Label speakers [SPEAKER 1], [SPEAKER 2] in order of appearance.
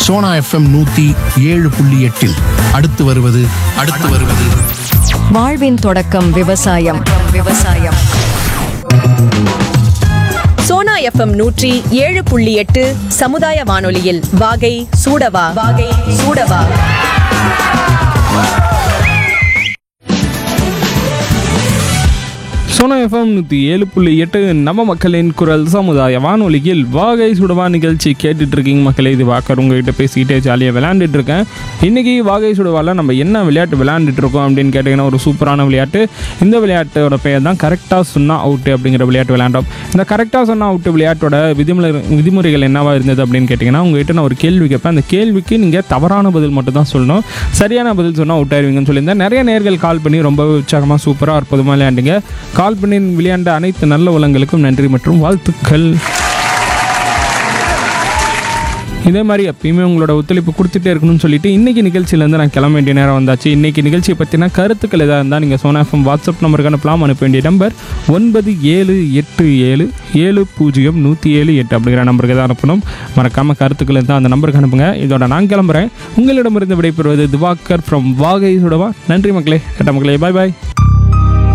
[SPEAKER 1] Sona FM நூத்தி ஏழு புள்ளி எட்டில் அடுத்து வருவது அடுத்து வருவது
[SPEAKER 2] வாழ்வின் தொடக்கம் விவசாயம் விவசாயம்
[SPEAKER 3] சோனா எஃப்எம் நூற்றி ஏழு புள்ளி எட்டு சமுதாய வானொலியில் வாகை சூடவா வாகை சூடவா
[SPEAKER 4] சோனா எஃப்எம் நூற்றி ஏழு புள்ளி எட்டு நம்ம மக்களின் குரல் சமுதாய வானொலியில் வாகை சுடவா நிகழ்ச்சி கேட்டுட்டு இருக்கீங்க மக்களே இது வாக்கர் உங்ககிட்ட பேசிக்கிட்டே ஜாலியாக விளையாண்டுட்டு இருக்கேன் இன்னைக்கு வாகை சுடவாவில் நம்ம என்ன விளையாட்டு விளையாண்டுட்டு இருக்கோம் அப்படின்னு கேட்டிங்கன்னா ஒரு சூப்பரான விளையாட்டு இந்த விளையாட்டோட பெயர் தான் கரெக்டாக சொன்னா அவுட்டு அப்படிங்கிற விளையாட்டு விளையாண்டோம் இந்த கரெக்டாக சொன்னா அவுட்டு விளையாட்டோட விதிமுறை விதிமுறைகள் என்னவா இருந்தது அப்படின்னு கேட்டிங்கன்னா உங்ககிட்ட நான் ஒரு கேள்வி கேட்பேன் அந்த கேள்விக்கு நீங்கள் தவறான பதில் மட்டும் தான் சொல்லணும் சரியான பதில் சொன்னால் அவுட் ஆயிருவீங்கன்னு சொல்லியிருந்தேன் நிறைய நேர்கள் கால் பண்ணி ரொம்ப உற்சாகமாக சூப்பராக அற்புதமாக விளையாண்டுங்க கால் பண்ணி விளையாண்ட அனைத்து நல்ல உலங்களுக்கும் நன்றி மற்றும் வாழ்த்துக்கள் இதே மாதிரி எப்பயுமே உங்களோட ஒத்துழைப்பு கொடுத்துட்டே இருக்கணும்னு சொல்லிட்டு இன்னைக்கு நிகழ்ச்சியிலேருந்து நான் கிளம்ப வேண்டிய நேரம் வந்தாச்சு இன்னைக்கு நிகழ்ச்சியை பற்றின கருத்துக்கள் எதாக இருந்தால் நீங்கள் சோனா எஃப்எம் வாட்ஸ்அப் நம்பருக்கு அனுப்பலாம் அனுப்ப வேண்டிய நம்பர் ஒன்பது ஏழு எட்டு ஏழு ஏழு பூஜ்ஜியம் நூற்றி ஏழு எட்டு அப்படிங்கிற நம்பருக்கு தான் அனுப்பணும் மறக்காமல் கருத்துக்கள் இருந்தால் அந்த நம்பருக்கு அனுப்புங்க இதோட நான் கிளம்புறேன் உங்களிடமிருந்து விடைபெறுவது திவாகர் ஃப்ரம் வாகை சுடவா நன்றி மக்களே கேட்ட மக்களே பாய் பாய்